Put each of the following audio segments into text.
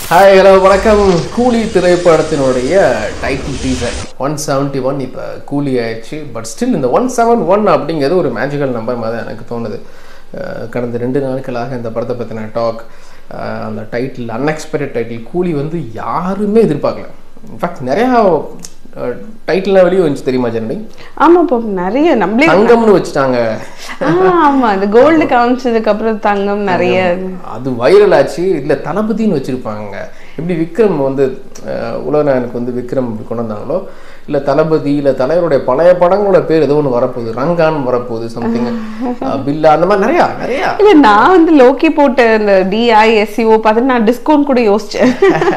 Hi hello வணக்கம் கூலி திரைப்படத்தினுடைய title teaser one seventy one இப்போ கூலி ஆயிடுச்சு பட் ஸ்டில் இந்த ஒன் செவன் ஒன் அப்படிங்கிறது ஒரு மேஜிக்கல் நம்பர் மாதிரி தான் எனக்கு தோணுது அஹ் கடந்த ரெண்டு நாட்களாக இந்த படத்தை பற்றின டாக் அந்த டைட்டில் அன்எக்ஸ்பெக்டட் டைட்டில் கூலி வந்து யாருமே எதிர்பார்க்கல இன்ஃபேக்ட் நிறையா டைட்டில்லாம் வெளியே வந்துச்சு தெரியுமா ஜெனடி ஆமா இப்போ நிறைய நம்மளே தங்கம்னு வச்சுட்டாங்க ஆ, ஆமா இந்த கோல்டு காமிச்சதுக்கு அப்புறம் தங்கம் நிறைய அது வைரல் ஆச்சு இல்லை தளபதின்னு வச்சுருப்பாங்க எப்படி விக்ரம் வந்து அஹ், உலகநாயனுக்கு வந்து விக்ரம் இப்படி கொண்டு வந்தாங்களோ இல்லை தளபதி இல்லை தலைவருடைய பழைய படங்களோட பேர் ஏதோ ஒன்று வரப்போகுது ரங்கான் வரப்போகுது சம்திங் பில்லா அந்த மாதிரி நிறையா நிறையா இல்ல நான் வந்து லோக்கி போட்ட இந்த டிஐ எஸ்சிஓ பார்த்து நான் டிஸ்கவுண்ட் கூட யோசிச்சேன்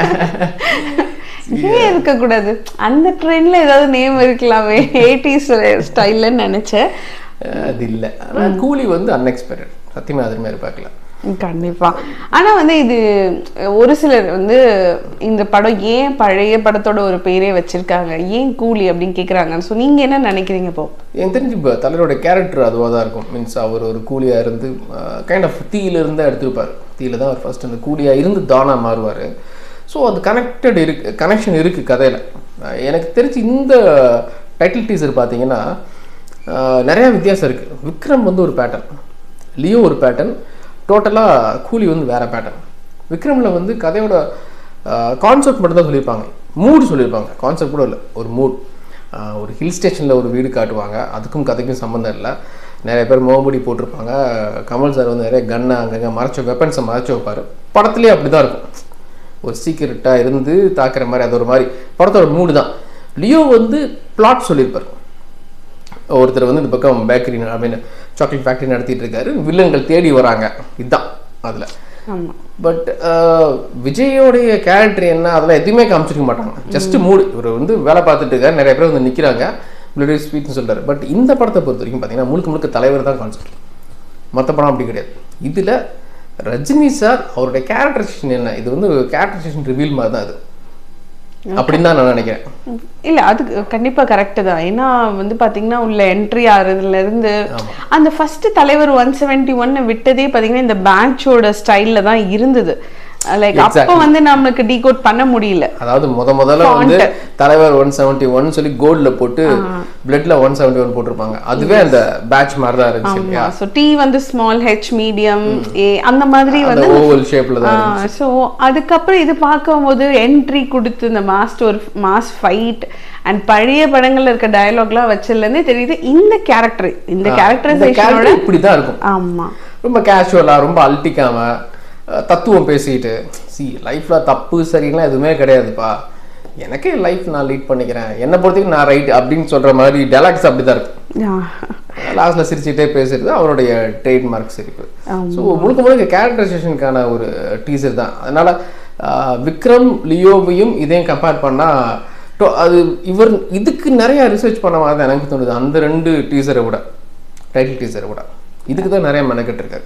ஏன் இருக்க கூடாது அந்த ட்ரெண்ட்ல ஏதாவது நேம் இருக்கலாமே எயிட்டிஸ் ஸ்டைல்லன்னு நினைச்சேன் அஹ், அது இல்லை ஆனால் கூலி வந்து அன்எக்ஸ்பெக்டட் சத்தியமாக அது மாதிரி பார்க்கல கண்டிப்பா ஆனா வந்து இது ஒரு சிலர் வந்து இந்த படம் ஏன் பழைய படத்தோட ஒரு பேரே வச்சிருக்காங்க ஏன் கூலி அப்படின்னு கேக்குறாங்க ஸோ நீங்க என்ன நினைக்கிறீங்க இப்போ எனக்கு தெரிஞ்சு இப்போ தலைவரோட கேரக்டர் அதுவாக தான் இருக்கும் மீன்ஸ் அவர் ஒரு கூலியாக இருந்து கைண்ட் ஆஃப் தீயிலிருந்து எடுத்திருப்பார் தீயில தான் அவர் ஃபர்ஸ்ட் அந்த கூலியாக இருந்து தானா மாறுவார் ஸோ அது கனெக்டட் இருக்கு கனெக்ஷன் இருக்குது கதையில் எனக்கு தெரிஞ்சு இந்த டைட்டில் டீசர் பார்த்தீங்கன்னா அஹ், நிறைய வித்தியாசம் இருக்குது விக்ரம் வந்து ஒரு பேட்டர்ன் லியோ ஒரு பேட்டர்ன் டோட்டலாக கூலி வந்து வேற பேட்டர்ன் விக்ரமில் வந்து கதையோட கான்செப்ட் மட்டும் தான் சொல்லியிருப்பாங்க மூடு சொல்லியிருப்பாங்க கான்செப்ட் கூட இல்லை ஒரு மூட் ஒரு ஹில் ஸ்டேஷனில் ஒரு வீடு காட்டுவாங்க அதுக்கும் கதைக்கும் சம்மந்தம் இல்லை நிறைய பேர் மோமுடி போட்டிருப்பாங்க கமல் சார் வந்து நிறைய கன்னை அங்கங்கே மறைச்ச வெப்பன்ஸை மறைச்சு வைப்பார் படத்துலேயே அப்படி தான் இருக்கும் ஒரு சீக்கிரட்டாக இருந்து தாக்குற மாதிரி அது ஒரு மாதிரி படத்தோட மூடு தான் லியோ வந்து பிளாட் சொல்லியிருப்பார் ஒருத்தர் வந்து இந்த பக்கம் bakery I mean chocolate factory நடத்திட்டு இருக்காரு வில்லன்கள் தேடி வராங்க இதுதான் அதில் ஆமா பட் விஜயோடைய கேரக்டர் என்ன அதெல்லாம் எதுவுமே காமிச்சிருக்க மாட்டாங்க ஜஸ்ட் மூடு இவர் வந்து வேலை பார்த்துட்டு இருக்காரு நிறைய பேர் வந்து நிற்கிறாங்க பிளடி ஸ்வீட்னு சொல்றாரு பட் இந்த படத்தை பொறுத்த வரைக்கும் பார்த்தீங்கன்னா முழுக்க முழுக்க தலைவர் தான் கான்செப்ட் மற்ற படம் அப்படி கிடையாது இதில் ரஜினி சார் அவருடைய கேரக்டரைசேஷன் என்ன இது வந்து கேரக்டரைசேஷன் ரிவீல் மாதிரி தான் அது அப்படின்னு தான் நான் நினைக்கிறேன் இல்ல அது கண்டிப்பா கரெக்ட் தான் ஏன்னா வந்து பாத்தீங்கன்னா உள்ள என்ட்ரி ஆறதுல இருந்து அந்த ஃபர்ஸ்ட் தலைவர் ஒன் செவன்டி ஒன்னு விட்டதே பாத்தீங்கன்னா இந்த பேட்சோட ஸ்டைல்ல தான் இருந்தது லைக் அப்போ வந்து நமக்கு டீகோட் பண்ண முடியல அதாவது முத முதல்ல வந்து தலைவர் ஒன் செவன்ட்டி ஒன் சொல்லி கோல்டில் போட்டு பிளட்ல ஒன் செவன்ட்டி ஒன் போட்டிருப்பாங்க அதுவே அந்த பேட்ச் மாதிரி தான் இருந்துச்சு இல்லையா ஸோ டி வந்து ஸ்மால் ஹெச் மீடியம் ஏ அந்த மாதிரி அந்த வந்து ஓவல் ஷேப்ல தான் ஸோ அதுக்கப்புறம் இது பார்க்கும்போது என்ட்ரி கொடுத்து இந்த மாஸ்ட் ஒரு மாஸ் ஃபைட் அண்ட் பழைய படங்கள்ல இருக்க டயலாக்லாம் வச்சதுலேருந்தே தெரியுது இந்த கேரக்டர் இந்த இந்த கேரக்டரைசேஷனோட கேரக்டர் இப்படி தான் இருக்கும் ஆமா ரொம்ப கேஷுவலா ரொம்ப அல்ட்டிக்காம அஹ், தத்துவம் பேசிக்கிட்டு சி லைஃப்ல தப்பு சரிலாம் எதுவுமே கிடையாதுப்பா எனக்கே லைஃப் நான் லீட் பண்ணிக்கிறேன் என்னை பொறுத்தவரைக்கும் நான் ரைட் அப்படின்னு சொல்ற மாதிரி டெலாக்ஸ் அப்படிதான் இருக்கும் லாஸ்ட்ல சிரிச்சுட்டே பேசுறது அவருடைய ட்ரேட்மார்க் சிரிப்பு ஸோ முழுக்க முழுக்க கேரக்டரைசேஷனுக்கான ஒரு டீசர் தான் அதனால ஆஹ், விக்ரம் லியோவையும் இதையும் கம்பேர் பண்ணா to- அது இவர் இதுக்கு நிறைய ரிசர்ச் பண்ண மாதிரி தான் எனக்கு தோணுது அந்த ரெண்டு டீசரை விட டைட்டில் டீசரை விட இதுக்கு தான் நிறைய மெனக்கெட்டு இருக்காரு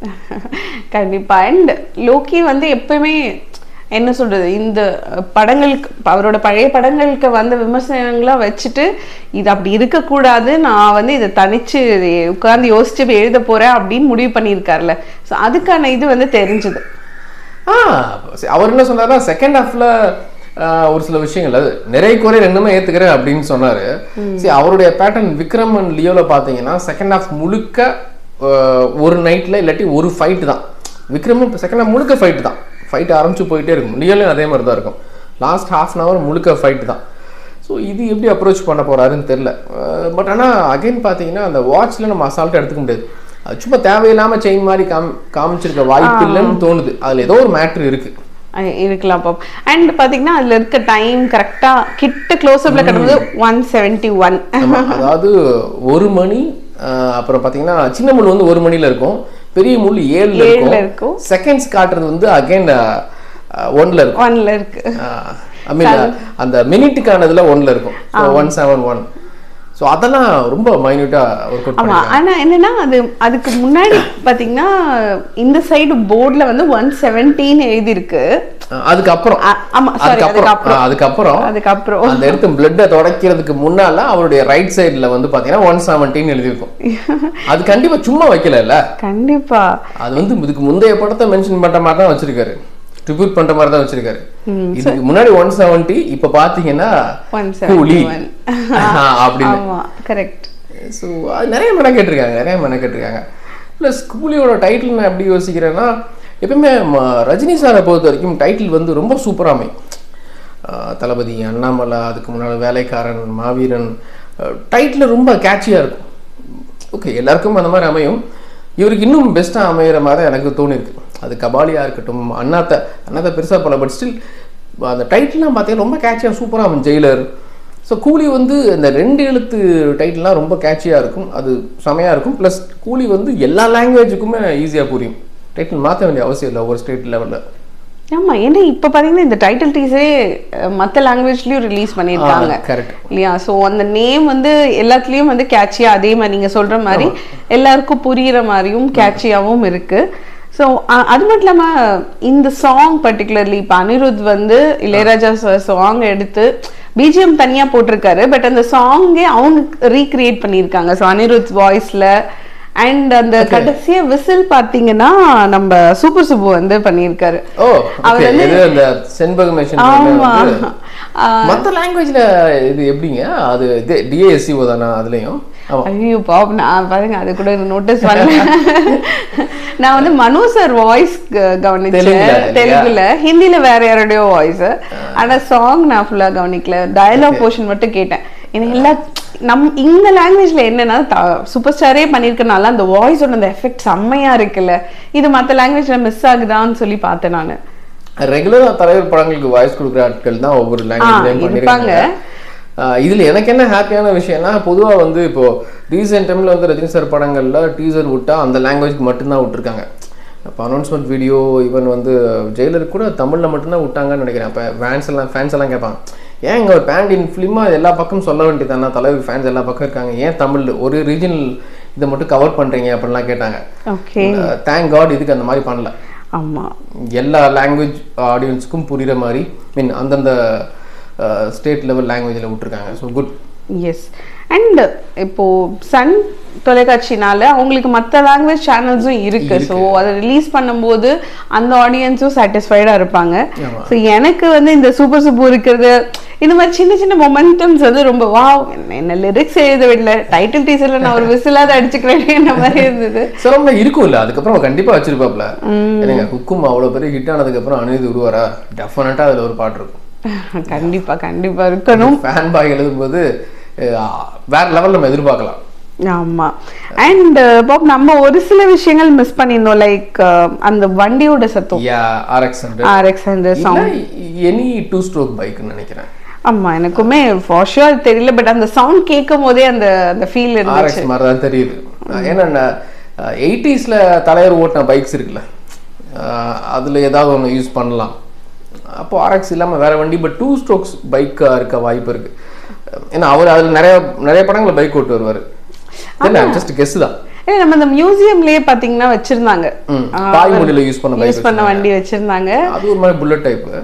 கண்டிப்பா அண்ட் லோக்கி வந்து எப்பயுமே என்ன சொல்றது இந்த படங்களுக்கு அவரோட பழைய படங்களுக்கு வந்த விமர்சனங்களா வச்சுட்டு இது அப்படி இருக்கக்கூடாது நான் வந்து இதை தனிச்சு உட்கார்ந்து யோசிச்சு எழுத போறேன் அப்படின்னு முடிவு பண்ணியிருக்காருல்ல ஸோ அதுக்கான இது வந்து தெரிஞ்சது ஆ சரி, அவர் என்ன சொன்னார்னா செகண்ட் ஹாஃப்ல ஒரு சில விஷயங்கள் அது நிறைய குறை ரெண்டுமே ஏத்துக்கிறேன் அப்படின்னு சொன்னாரு சரி அவருடைய பேட்டர்ன் விக்ரம் அண்ட் லியோல பாத்தீங்கன்னா செகண்ட் ஹாஃப் முழுக்க ஆஹ், ஒரு நைட்ல இல்லாட்டி ஒரு ஃபைட் தான் விக்ரமும் செகண்ட் ஹாஃப் முழுக்க ஃபைட் தான் ஃபைட் ஆரம்பிச்சு போயிட்டே இருக்கும் லியோலையும் அதே மாதிரி தான் இருக்கும் லாஸ்ட் ஹாஃப் அன் ஹவர் முழுக்க ஃபைட் தான் ஸோ இது எப்படி அப்ரோச் பண்ண போறாருன்னு தெரில பட் ஆனால் அகைன் பார்த்தீங்கன்னா அந்த வாட்ச்ல நம்ம அசால்ட்டாக எடுத்துக்க முடியாது அது சும்மா தேவையில்லாம செயின் மாதிரி காம் காமிச்சிருக்க வாய்ப்பு இல்லைன்னு தோணுது அதுல ஏதோ ஒரு மேட்ரு இருக்கு அஹ் இருக்கலாம் பாப் அண்ட் பாத்தீங்கன்னா அதுல இருக்க டைம் கரெக்டா கிட்ட க்ளோஸ்அப்ல கட்டும்போது ஒன் செவன்டி ஒன் ஆமா, அதாவது ஒரு மணி ஆஹ், அப்புறம் பாத்தீங்கன்னா சின்ன முள் வந்து ஒரு மணில இருக்கும் பெரிய முள் ஏழுல ஏழுல இருக்கும் இருக்கும். செகண்ட்ஸ் காட்டுறது வந்து அகைன் ஒன்ல இருக்கும் ஒன்ல இருக்கு ஐ மீன் அந்த மினிட்டுக்கானதுல ஒன்ல இருக்கும் ஒன் செவன் ஒன் ஸோ அதெல்லாம் ரொம்ப மைன்யூட்டா ஒர்க் அவுட் ஆமா ஆனா என்னன்னா அது அதுக்கு முன்னாடி பாத்தீங்கன்னா இந்த சைடு போர்டுல வந்து ஒன் செவன்டீன் எழுதி இருக்கு அதுக்கப்புறம் ஆ, ஆமா, sorry, அதுக்கப்புறம் ஆ, அதுக்கப்புறம் அதுக்கப்புறம் அந்த எடுத்து பிளட்டை துடைக்கிறதுக்கு முன்னால அவருடைய ரைட் சைடுல வந்து பாத்தீங்கன்னா ஒன் செவன்டீன் எழுதியிருக்கும் அது கண்டிப்பா சும்மா வைக்கல கண்டிப்பா அது வந்து இதுக்கு முந்தைய படத்தை மென்ஷன் பண்ற மாதிரி தான் வச்சிருக்காரு ட்ரிபியூட் பண்ற மாதிரி தான் வச்சிருக்காரு இதுக்கு முன்னாடி ஒன் செவன்ட்டி இப்ப பாத்தீங்கன்னா ஒன் கூலி ஒன் அப்படின்னு ஆமா கரெக்ட் ஸோ அது நிறைய மென கேட்டிருக்காங்க நிறைய மென கேட்டிருக்காங்க ப்ளஸ் கூலியோட டைட்டில் நான் எப்படி யோசிக்கிறேன்னா எப்பயுமே ம- ரஜினி சாரை பொறுத்த வரைக்கும் டைட்டில் வந்து ரொம்ப சூப்பராக அமையும் ஆஹ் தளபதி அண்ணாமலை அதுக்கு முன்னால் வேலைக்காரன் மாவீரன் டைட்டில் ரொம்ப கேட்சியாக இருக்கும் ஓகே எல்லாருக்கும் அந்த மாதிரி அமையும் இவருக்கு இன்னும் பெஸ்ட்டாக அமையிற மாதிரி எனக்கு தோணிருக்கு அது கபாலியாக இருக்கட்டும் அண்ணாத்த அண்ணாத்த பெருசாக போல பட் ஸ்டில் அந்த டைட்டில்லாம் பார்த்தீங்கன்னா ரொம்ப கேட்சியாக சூப்பராக அமையும் ஜெயிலர் ஸோ கூலி வந்து இந்த ரெண்டு எழுத்து டைட்டில்லாம் ரொம்ப கேட்சியாக இருக்கும் அது செமையாக இருக்கும் ப்ளஸ் கூலி வந்து எல்லா லாங்குவேஜுக்குமே ஈஸியாக புரியும் டைட்டில் மாற்ற வேண்டிய அவசியம் இல்லை ஒவ்வொரு ஸ்டேட் லெவலில் ஆமா ஏன்னா இப்ப பாத்தீங்கன்னா இந்த டைட்டில் டீஸரே மத்த லாங்குவேஜ்லயும் ரிலீஸ் பண்ணிருக்காங்க கரெக்ட் இல்லையா சோ அந்த நேம் வந்து எல்லாத்துலயும் வந்து கேட்சியா அதே மாதிரி நீங்க சொல்ற மாதிரி எல்லாருக்கும் புரியுற மாதிரியும் கேட்சியாவும் இருக்கு ஸோ அது மட்டும் இல்லாம இந்த சாங் பர்டிகுலர்லி இப்போ அனிருத் வந்து இளையராஜா சாங் எடுத்து பிஜிஎம் தனியா போட்டிருக்காரு பட் அந்த சாங்கே அவங்க ரீக்ரியேட் பண்ணியிருக்காங்க ஸோ அனிருத் வாய்ஸ்ல அண்ட் அந்த கடைசியா விசில் பாத்தீங்கன்னா நம்ம சூப்பர் சுப்பு வந்து பண்ணியிருக்காரு ஓ அவர் ஓகே இது அந்த செண்பக ஆமா மற்ற லாங்குவேஜ்ல இது எப்படிங்க அது டிஏஎஸ்சிஓ தானா அதுலயும் ஆமா ஐயோ பாப் நான் பாருங்க அது கூட நோட்டீஸ் பண்ணல நான் வந்து மனு சார் வாய்ஸ் கவனிச்சேன் தெலுங்குல இல்லையா? தெலுங்குல ஹிந்தில வேற யாரோடய வாய்ஸ் ஆனா சாங் நான் ஃபுல்லா கவனிக்கல டயலாக் போர்ஷன் மட்டும் கேட்டேன் எனக்கு எல்லா நம் இந்த லாங்குவேஜ்ல என்னன்னா சூப்பர் ஸ்டாரே பண்ணிருக்கனால அந்த வாய்ஸோட அந்த எஃபெக்ட் செம்மையா இருக்குல்ல இது மத்த லாங்குவேஜ்ல மிஸ் ஆகுதான்னு சொல்லி பார்த்தேன் நானு ரெகுலரா தலைவர் படங்களுக்கு வாய்ஸ் கொடுக்குற ஆட்கள் தான் ஒவ்வொரு லாங்குவேஜ்லயும் பண்ணிருக்காங்க ஆஹ் இதுல எனக்கு என்ன ஹாப்பியான விஷயம்னா பொதுவா வந்து இப்போ ரீசெண்ட் டைம்ல வந்து ரஜினி சார் படங்கள்ல டீசர் விட்டா அந்த லாங்குவேஜ்க்கு மட்டும்தான் விட்டுருக்காங்க அப்போ அனௌன்ஸ்மெண்ட் வீடியோ ஈவன் வந்து ஜெயிலர் கூட தமிழ்ல மட்டும்தான் விட்டாங்கன்னு நினைக்கிறேன் அப்போ ஃபேன்ஸ் எல்லாம் ஃபேன்ஸ் எல்லாம் கேட்பாங்க ஏன் இங்க ஒரு பேண்ட் இன் ஃபிலிமா எல்லா பக்கம் சொல்ல வேண்டியதானா தலைவர் ஃபேன்ஸ் எல்லா பக்கம் இருக்காங்க ஏன் தமிழ் ஒரு ரீஜனல் இதை மட்டும் கவர் பண்றீங்க அப்படின்லாம் கேட்டாங்க ஓகே தேங்க் காட் இதுக்கு அந்த மாதிரி பண்ணல ஆமா எல்லா லாங்குவேஜ் ஆடியன்ஸுக்கும் புரியுற மாதிரி மீன் அந்தந்த ஸ்டேட் லெவல் லாங்குவேஜில் விட்டுருக்காங்க ஸோ குட் எஸ் அண்ட் இப்போ சன் தொலைக்காட்சினால அவங்களுக்கு மற்ற லாங்குவேஜ் சேனல்ஸும் இருக்கு ஸோ அதை ரிலீஸ் பண்ணும்போது அந்த ஆடியன்ஸும் சாட்டிஸ்ஃபைடாக இருப்பாங்க ஆமா. ஸோ எனக்கு வந்து இந்த சூப்பர் சூப்பர் இருக்கிறது இந்த மாதிரி சின்ன சின்ன மொமெண்டம்ஸ் வந்து ரொம்ப வா என்ன லிரிக்ஸ் எழுத விடல டைட்டில் டீசர்ல நான் ஒரு விசிலாத அடிச்சுக்கிறேன் இந்த மாதிரி இருந்தது சிரமம் இருக்கும்ல அதுக்கப்புறம் கண்டிப்பா வச்சிருப்பாப்ல எனக்கு குக்கும் அவ்வளோ பெரிய ஹிட் ஆனதுக்கப்புறம் அனிருத் விடுவாரா டெஃபினட்டாக அதில் ஒரு பாட்டு இருக்கும் கண்டிப்பா கண்டிப்பா இருக்கணும் ஃபேன் பாய் எழுதும்போது அஹ், வேற லெவல் நம்ம எதிர்பார்க்கலாம் ஆமா அண்ட் பாப் நம்ம ஒரு சில விஷயங்கள் மிஸ் பண்ணியிருந்தோம் லைக் அந்த வண்டியோட சத்தம் yeah RX hundred RX hundred sound any two stroke பைக்குன்னு நினைக்கிறேன் ஆமா எனக்குமே ஃபார் ஷுர் தெரியல பட் அந்த சவுண்ட் கேட்கும் போதே அந்த அந்த ஃபீல் இருந்துச்சு ஆர்எக்ஸ் மாதிரி தான் தெரியுது ஏன்னா எயிட்டிஸில் தலைவர் ஓட்டின பைக்ஸ் இருக்குல்ல அஹ், அதுல ஏதாவது ஒன்று யூஸ் பண்ணலாம் அப்போ ஆர்எக்ஸ் இல்லாம வேற வண்டி பட் டூ ஸ்ட்ரோக்ஸ் பைக்காக இருக்க வாய்ப்பு இருக்கு ஏன்னா அவர் அதுல நிறைய நிறைய படங்களில் பைக் ஓட்டு வருவார் இல்லை ஜஸ்ட் கெஸ் தான் ஏ, நம்ம இந்த மியூசியம்லயே பாத்தீங்கன்னா வச்சிருந்தாங்க ம் பாய்மொழியில் யூஸ் பண்ண பைக் யூஸ் பண்ண வண்டி வச்சிருந்தாங்க அது ஒரு மாதிரி புல்லட் டைப்பு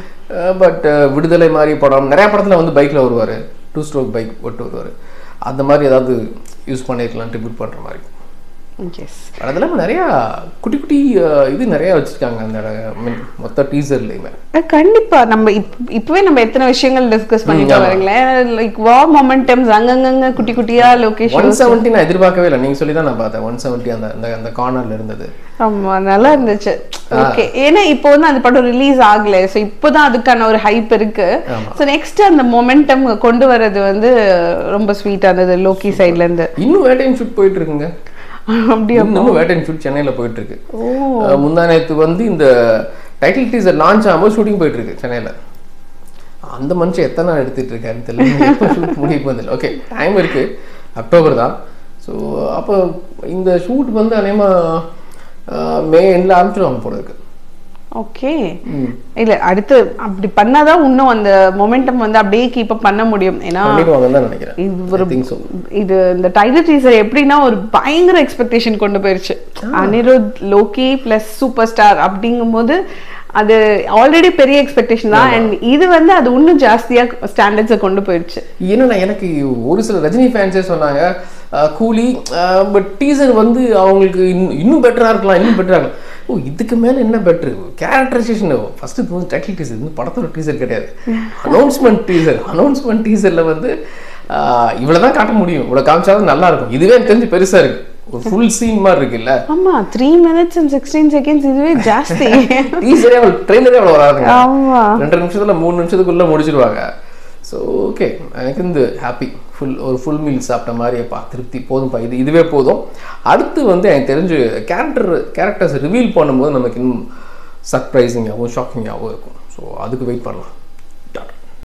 பட் விடுதலை மாதிரி படம் நிறைய படத்துல வந்து பைக்ல வருவாரு டூ ஸ்ட்ரோக் பைக் ஓட்டு வருவாரு அந்த மாதிரி ஏதாவது யூஸ் பண்ணிருக்கலாம் ட்ரிபியூட் பண்ற மாதிரி எஸ் அது இல்லாமல் நிறையா குட்டி குட்டி அஹ், இது நிறைய வச்சிருக்காங்க அந்த I mean, மொத்த டீசர்லையுமே கண்டிப்பா நம்ம இப்- இப்பவே நம்ம எத்தனை விஷயங்கள் டிஸ்கஸ் பண்ணிட்டு வரீங்களேன் லைக் வா மொமெண்டம்ஸ் அங்கங்க குட்டி குட்டியா லொகேஷன் ஒன் செவன்ட்டி நான் எதிர்பார்க்கவே இல்லை நீங்க சொல்லி தான் நான் பார்த்தேன் ஒன் செவன்ட்டி அந்த அந்த அந்த கார்னர்ல இருந்தது ஆமா நல்லா இருந்துச்சு ஓகே ஏன்னா இப்போ வந்து அந்த படம் ரிலீஸ் ஆகல சோ இப்போதான் அதுக்கான ஒரு ஹைப் இருக்கு சோ நெக்ஸ்ட் அந்த மொமெண்டம் கொண்டு வர்றது வந்து ரொம்ப ஸ்வீட்டா இருந்தது லோக்கி சைடுல இருந்து இன்னும் வேட்டையின் ஷூட் போயிட்டு இருக்குங்க அப்படியா இன்னும் வேட்டையின் ஷூட் சென்னையில போயிட்டு இருக்கு அஹ், முந்தா நேத்து வந்து இந்த டைட்டில் டீசர் லான்ச் ஆகும்போது ஷூட்டிங் போயிட்டு இருக்கு சென்னையில அந்த மனுஷன் எத்தனை நாள் எடுத்துட்டு இருக்காருன்னு தெரியல எப்போ ஷூட் முடிய போதில்லை ஓகே டைம் இருக்கு அக்டோபர் தான் ஸோ அப்போ இந்த ஷூட் வந்து அநேகமா அஹ், மே எண்டில் ஆரம்பிச்சிடுவாங்க போல இருக்கு ஓகே இல்ல அடுத்து அப்படி பண்ணாதான் இன்னும் அந்த மொமெண்டம் வந்து அப்படியே கீப் அப் பண்ண முடியும் ஏன்னா பண்ணிடுவாங்கன்னு தான் நினைக்கிறேன் இது ஒரு I think so. இது இந்த டைட்டில் டீசர் எப்படின்னா ஒரு பயங்கர எக்ஸ்பெக்டேஷன் கொண்டு போயிருச்சு Anirudh Loki plus super star அப்படிங்கும்போது அது ஆல்ரெடி பெரிய எக்ஸ்பெக்டேஷன் தான் அண்ட் இது வந்து அது இன்னும் ஜாஸ்தியா ஸ்டாண்டர்ட்ஸை கொண்டு போயிருச்சு என்னன்னா எனக்கு ஒரு சில ரஜினி ஃபேன்ஸே சொன்னாங்க அஹ், கூலி பட் டீசர் வந்து அவங்களுக்கு இன்னும் இன்னும் பெட்டரா இருக்கலாம் இன்னும் பெட்டரா இருக்கலாம் ஓ இதுக்கு மேலே என்ன பெட்ரு கேரக்டரைசேஷன் ஃபஸ்ட்டு இது வந்து டைட்டில் டீசர் இது வந்து படத்தோட டீசர் கிடையாது அனௌன்ஸ்மெண்ட் டீசர் அனௌன்ஸ்மெண்ட் டீசரில் வந்து இவ்வளோ தான் காட்ட முடியும் இவ்வளோ காமிச்சாலும் நல்லா இருக்கும் இதுவே எனக்கு தெரிஞ்சு பெருசாக இருக்கு ஒரு ஃபுல் சீன் மாதிரி இருக்குல்ல ஆமா three minutes and sixteen seconds இதுவே ஜாஸ்தி டீசரே அவ்வளோ ட்ரெயிலரே அவ்வளோ வராதுங்க ஆமா ரெண்டு நிமிஷத்துல மூணு நிமிஷத்துக்குள்ள முடிச்சிருவாங்க ஸோ ஓகே எனக்கு இந்த ஹாப்பி ஃபுல் ஒரு ஃபுல் மீல் சாப்பிட்ட மாதிரியப்பா திருப்தி போதும்ப்பா இது இதுவே போதும் அடுத்து வந்து எனக்கு தெரிஞ்சு கேரக்டர் கேரக்டர்ஸ் ரிவீல் பண்ணும்போது நமக்கு இன்னும் சர்ப்ரைசிங்காகவும் ஷாக்கிங்காகவும் இருக்கும் ஸோ அதுக்கு வெயிட் பண்ணலாம்